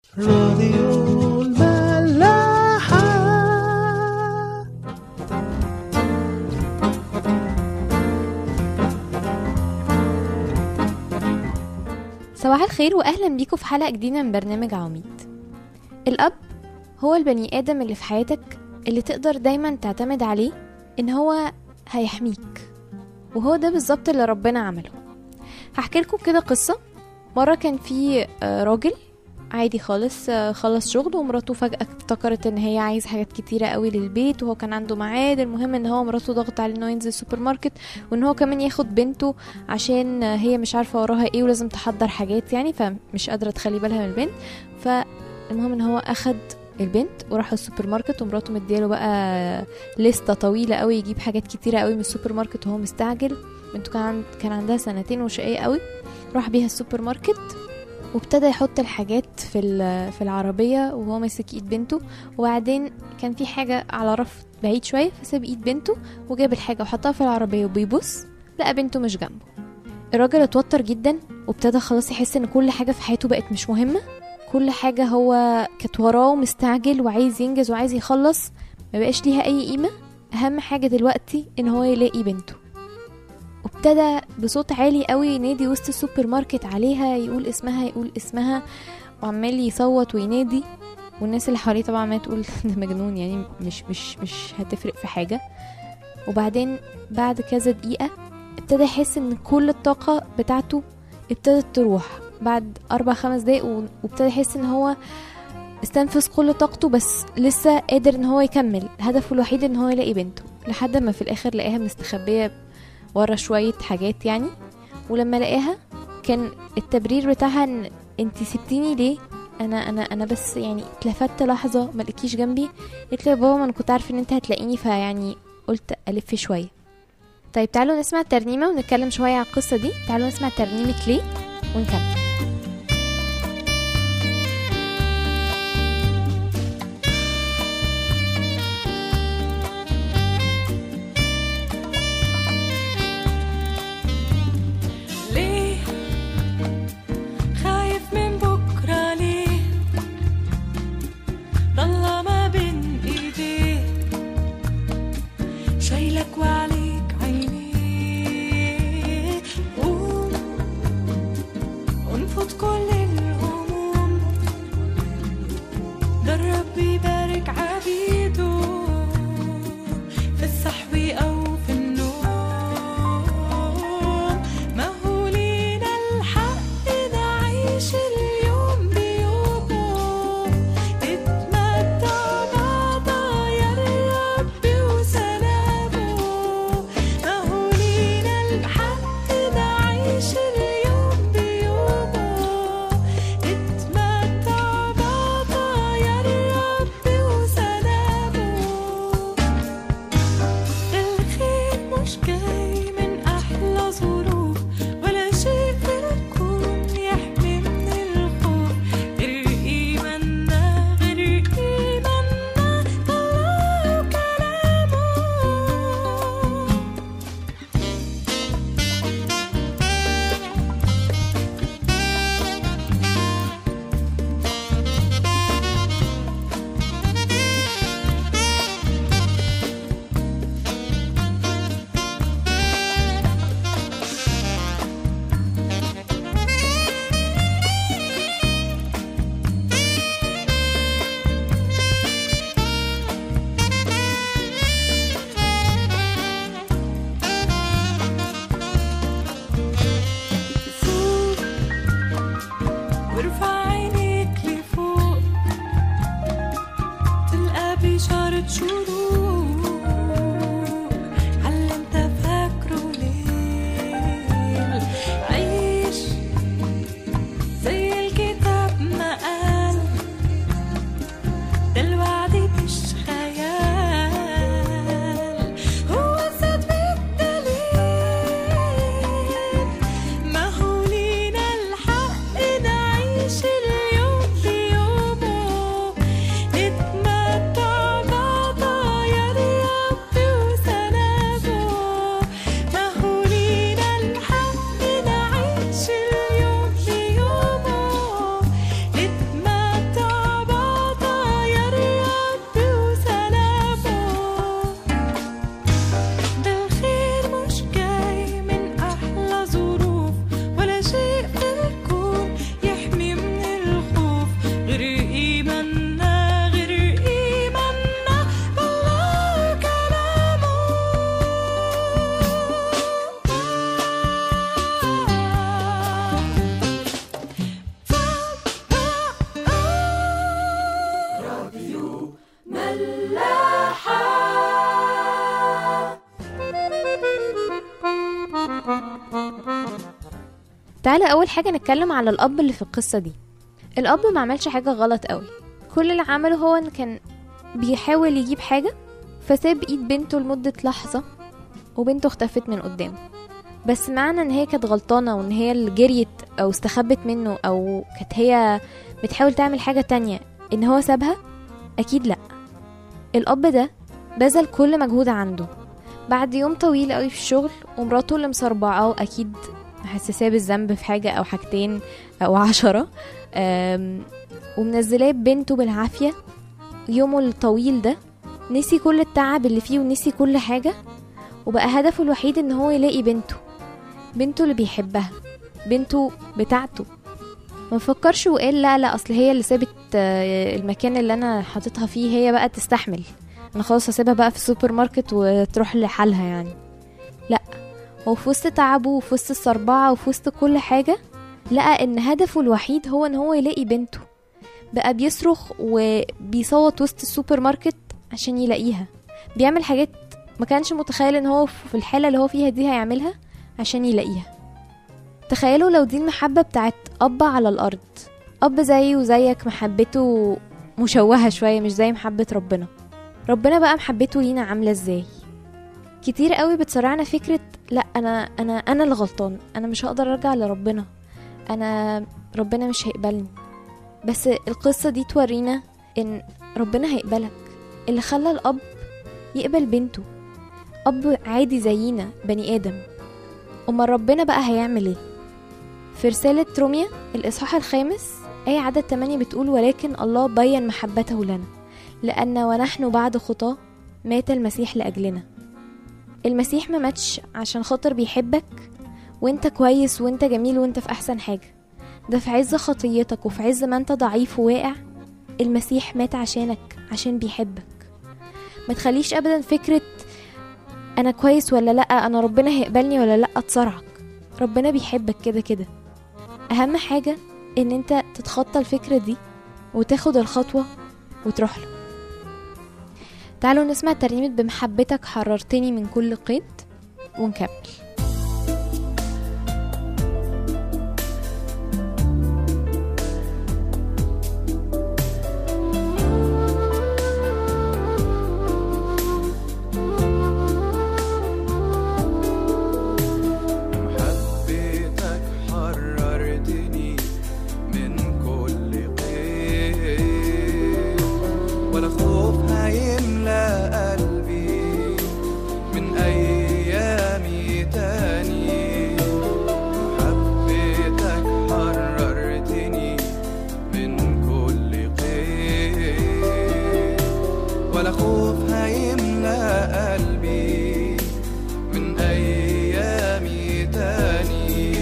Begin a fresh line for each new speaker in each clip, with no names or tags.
راديو الملاحة
صباح الخير واهلا بيكم في حلقه جديده من برنامج عواميد الاب هو البني ادم اللي في حياتك اللي تقدر دايما تعتمد عليه ان هو هيحميك وهو ده بالظبط اللي ربنا عمله هحكي لكم كده قصه مره كان في آه، راجل عادي خالص آه، خلص شغل ومراته فجأة افتكرت ان هي عايز حاجات كتيرة قوي للبيت وهو كان عنده ميعاد المهم ان هو مراته ضغط عليه انه ينزل السوبر ماركت وان هو كمان ياخد بنته عشان هي مش عارفة وراها ايه ولازم تحضر حاجات يعني فمش قادرة تخلي بالها من البنت فالمهم ان هو اخد البنت وراح السوبر ماركت ومراته مدياله بقى لستة طويلة قوي يجيب حاجات كتيرة قوي من السوبر ماركت وهو مستعجل بنته كان عند- كان عندها سنتين وشقية قوي راح بيها السوبر ماركت وابتدى يحط الحاجات في ال- في العربية وهو ماسك ايد بنته وبعدين كان في حاجة على رف بعيد شوية فساب ايد بنته وجاب الحاجة وحطها في العربية وبيبص لقى بنته مش جنبه الراجل اتوتر جدا وابتدى خلاص يحس ان كل حاجة في حياته بقت مش مهمة كل حاجة هو كانت وراه ومستعجل وعايز ينجز وعايز يخلص ما بقاش ليها اي قيمة اهم حاجة دلوقتي ان هو يلاقي بنته وابتدى بصوت عالي قوي ينادي وسط السوبر ماركت عليها يقول اسمها يقول اسمها وعمال يصوت وينادي والناس اللي حواليه طبعا ما تقول ده مجنون يعني مش مش مش هتفرق في حاجة وبعدين بعد كذا دقيقة ابتدى يحس ان كل الطاقة بتاعته ابتدت تروح بعد أربع خمس دقايق و- وابتدى يحس ان هو استنفذ كل طاقته بس لسه قادر ان هو يكمل هدفه الوحيد ان هو يلاقي بنته لحد ما في الاخر لقاها مستخبية ورا شوية حاجات يعني ولما لقاها كان التبرير بتاعها ان انتي سبتيني ليه انا انا انا بس يعني اتلفت لحظة ما لقيتيش جنبي قلت له يا بابا ما انا كنت عارفه ان انت هتلاقيني فيعني قلت الف شوية طيب تعالوا نسمع الترنيمة ونتكلم شوية عن القصة دي تعالوا نسمع ترنيمة ليه ونكمل
ليه خايف من بكرة ليه ضل ما بين ايديه شايلك وعليك عينيه قوم انفض كل الهموم ده الرب يبارك عبيده في الصحو أو في النوم ما هو لينا الحق نعيش اليوم بيومه نتمتع بعطايا الرب وسلامه ما هو لينا الحق نعيش اليوم بيومه نتمتع بعطايا الرب وسلامه الخير مش جاي من أحلى ظروف ولا شيء في الكون يحمي من الخوف غير إيماننا غير إيماننا بالله وكلامه فوق وارفع عينيك لفوق تلقى بشارة شروق على انت فاكره ليل عيش زي الكتاب ما قال ده الوعد مش خيال هو صدق الدليل ما هو لينا الحق نعيش اليوم بيومه نتمتع بعطايا
تعالى اول حاجه نتكلم على الاب اللي في القصه دي الاب ما عملش حاجه غلط قوي كل اللي عمله هو ان كان بيحاول يجيب حاجه فساب ايد بنته لمده لحظه وبنته اختفت من قدامه بس معنى ان هي كانت غلطانه وان هي اللي جريت او استخبت منه او كانت هي بتحاول تعمل حاجه تانية ان هو سابها اكيد لا الاب ده بذل كل مجهود عنده بعد يوم طويل قوي في الشغل ومراته اللي مصربعاه اكيد محسساه بالذنب في حاجه او حاجتين او عشرة أم، ومنزلاه بنته بالعافيه يومه الطويل ده نسي كل التعب اللي فيه ونسي كل حاجه وبقى هدفه الوحيد ان هو يلاقي بنته بنته اللي بيحبها بنته بتاعته ما فكرش وقال لا لا اصل هي اللي سابت آه، المكان اللي انا حاططها فيه هي بقى تستحمل انا خلاص هسيبها بقى في السوبر ماركت وتروح لحالها يعني لا هو في وسط تعبه وفي وسط الصربعة وفي وسط كل حاجة لقى ان هدفه الوحيد هو ان هو يلاقي بنته بقى بيصرخ وبيصوت وسط السوبر ماركت عشان يلاقيها بيعمل حاجات ما كانش متخيل ان هو في الحالة اللي هو فيها دي هيعملها عشان يلاقيها تخيلوا لو دي المحبة بتاعت أب على الأرض أب زيي وزيك محبته مشوهة شوية مش زي محبة ربنا ربنا بقى محبته لينا عاملة ازاي كتير قوي بتصارعنا فكرة لا أنا أنا أنا اللي غلطان أنا مش هقدر أرجع لربنا أنا ربنا مش هيقبلني بس القصة دي تورينا إن ربنا هيقبلك اللي خلى الأب يقبل بنته أب عادي زينا بني آدم أمال ربنا بقى هيعمل ايه في رسالة روميا الإصحاح الخامس أي عدد 8 بتقول ولكن الله بين محبته لنا لأن ونحن بعد خطاه مات المسيح لأجلنا المسيح ما ماتش عشان خاطر بيحبك وانت كويس وانت جميل وانت في أحسن حاجة ده في عز خطيتك وفي عز ما انت ضعيف وواقع المسيح مات عشانك عشان بيحبك ما تخليش أبدا فكرة أنا كويس ولا لأ أنا ربنا هيقبلني ولا لأ تصرعك ربنا بيحبك كده كده أهم حاجة إن أنت تتخطى الفكرة دي وتاخد الخطوة وتروح له تعالوا نسمع ترنيمة بمحبتك حررتني من كل قيد ونكمل
محبتك حررتني من كل قيد ولا خوف هيملى قلبي من أيامي تاني محبتك حررتني من كل قيد ولا خوف هيملى قلبي من أيامي تاني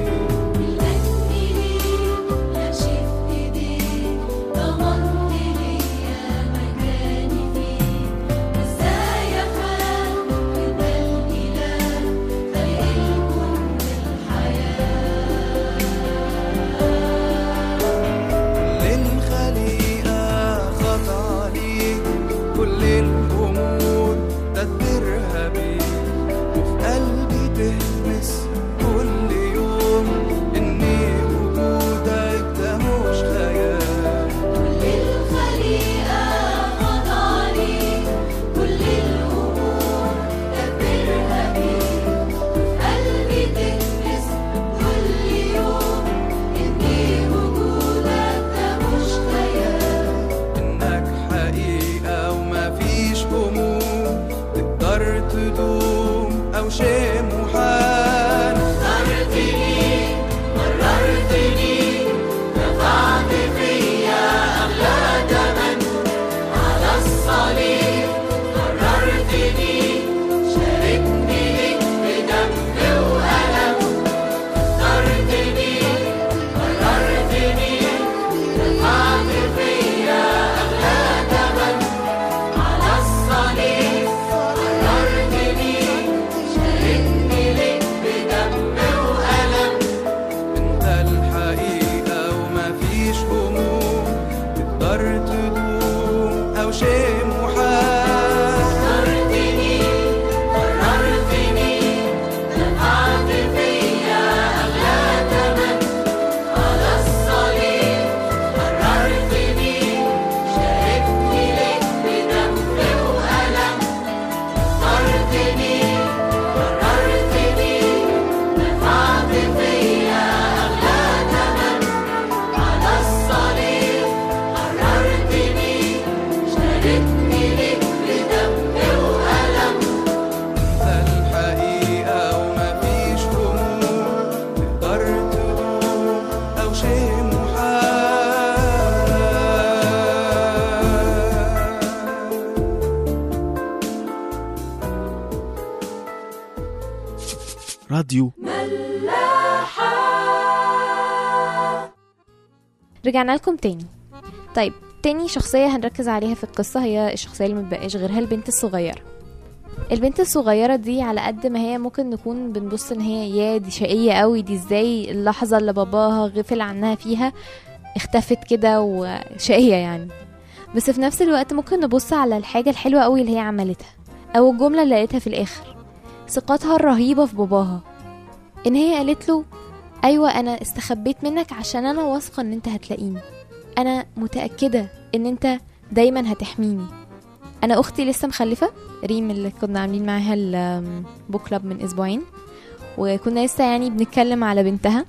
للخليقة خضع ليك كل الأمور تدبرها بيك وفي قلبي تهمس كل يوم إني وجودك ده مش خيال إنك حقيقة وما فيش هموم تقدر تدوم أو شيء محال انت الحقيقة وما فيش هموم تقدر تدوم أو شيء محال
راديو
رجعنا لكم تاني طيب تاني شخصية هنركز عليها في القصة هي الشخصية اللي مبقاش غيرها البنت الصغيرة البنت الصغيرة دي على قد ما هي ممكن نكون بنبص ان هي يا دي شقية قوي دي ازاي اللحظة اللي باباها غفل عنها فيها اختفت كده وشقية يعني بس في نفس الوقت ممكن نبص على الحاجة الحلوة قوي اللي هي عملتها او الجملة اللي قالتها في الاخر ثقتها الرهيبة في باباها ان هي قالت له ايوه انا استخبيت منك عشان انا واثقة ان انت هتلاقيني انا متأكدة ان انت دايما هتحميني انا اختي لسه مخلفة ريم اللي كنا عاملين معاها البوك كلاب من اسبوعين وكنا لسه يعني بنتكلم على بنتها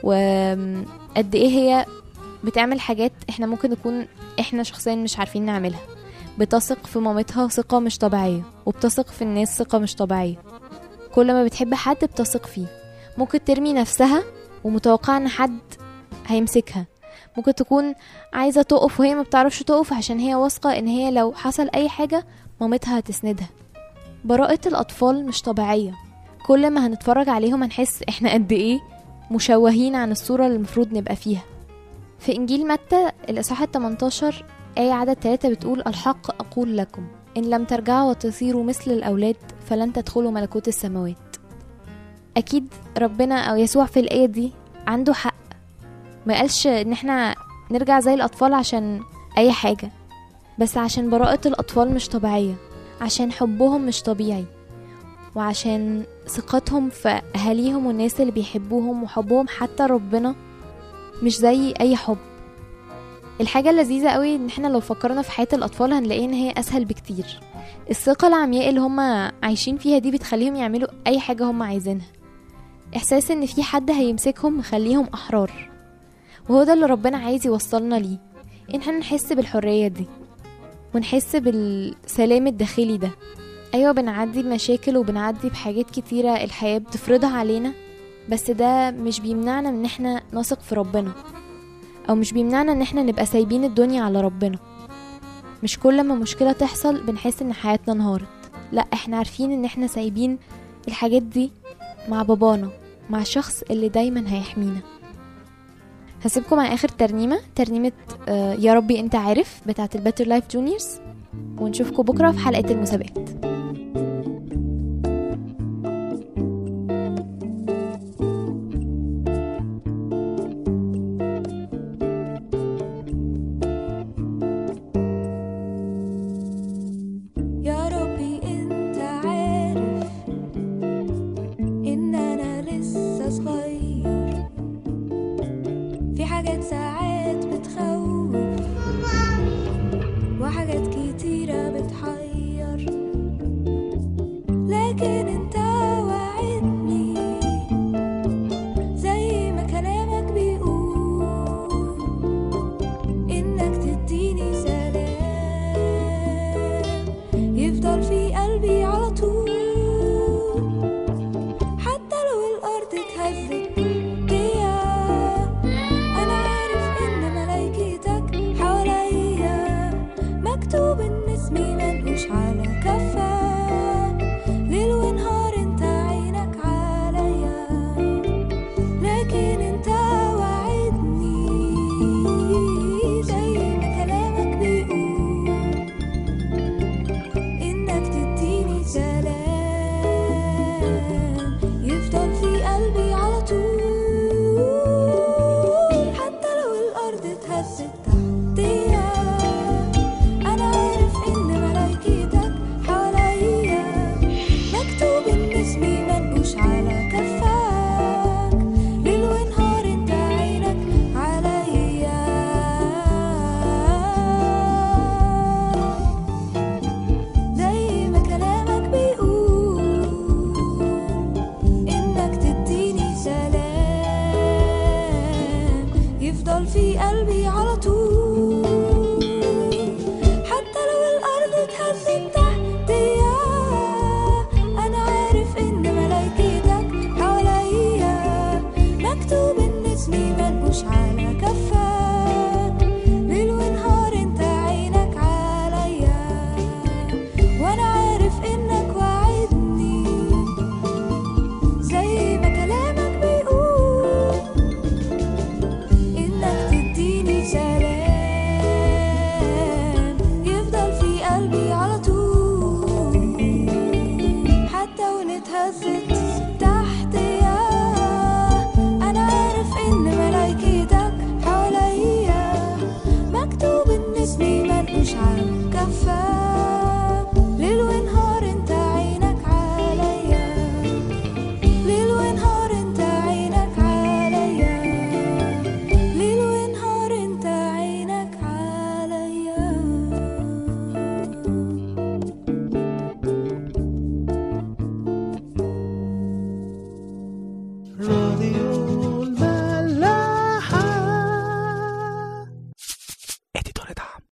وقد ايه هي بتعمل حاجات احنا ممكن نكون احنا شخصيا مش عارفين نعملها بتثق في مامتها ثقة مش طبيعية وبتثق في الناس ثقة مش طبيعية كل ما بتحب حد بتثق فيه ممكن ترمي نفسها ومتوقعة ان حد هيمسكها ممكن تكون عايزة تقف وهي ما بتعرفش تقف عشان هي واثقة ان هي لو حصل اي حاجة مامتها هتسندها براءة الأطفال مش طبيعية كل ما هنتفرج عليهم هنحس احنا قد ايه مشوهين عن الصورة اللي المفروض نبقى فيها في إنجيل متى الإصحاح 18 آية عدد 3 بتقول الحق أقول لكم إن لم ترجعوا وتصيروا مثل الأولاد فلن تدخلوا ملكوت السماوات أكيد ربنا أو يسوع في الآية دي عنده حق ما قالش إن احنا نرجع زي الأطفال عشان أي حاجة بس عشان براءة الأطفال مش طبيعية عشان حبهم مش طبيعي وعشان ثقتهم في أهاليهم والناس اللي بيحبوهم وحبهم حتى ربنا مش زي أي حب الحاجة اللذيذة قوي ان احنا لو فكرنا في حياة الأطفال هنلاقي ان هي أسهل بكتير الثقة العمياء اللي هم عايشين فيها دي بتخليهم يعملوا أي حاجة هم عايزينها إحساس ان في حد هيمسكهم مخليهم أحرار وهو ده اللي ربنا عايز يوصلنا ليه ان احنا نحس بالحرية دي ونحس بالسلام الداخلي ده ايوه بنعدي بمشاكل وبنعدي بحاجات كتيرة الحياة بتفرضها علينا بس ده مش بيمنعنا من ان احنا نثق في ربنا او مش بيمنعنا ان احنا نبقى سايبين الدنيا على ربنا مش كل ما مشكلة تحصل بنحس ان حياتنا انهارت لا احنا عارفين ان احنا سايبين الحاجات دي مع بابانا مع الشخص اللي دايما هيحمينا هسيبكم مع اخر ترنيمة ترنيمة آه، يا ربي انت عارف بتاعت الباتر لايف جونيورز ونشوفكم بكرة في حلقة المسابقات
يا ربي انت عارف ان انا لسه صغير في حاجات ساعات بتخوف وحاجات كتيرة بتحير اسمي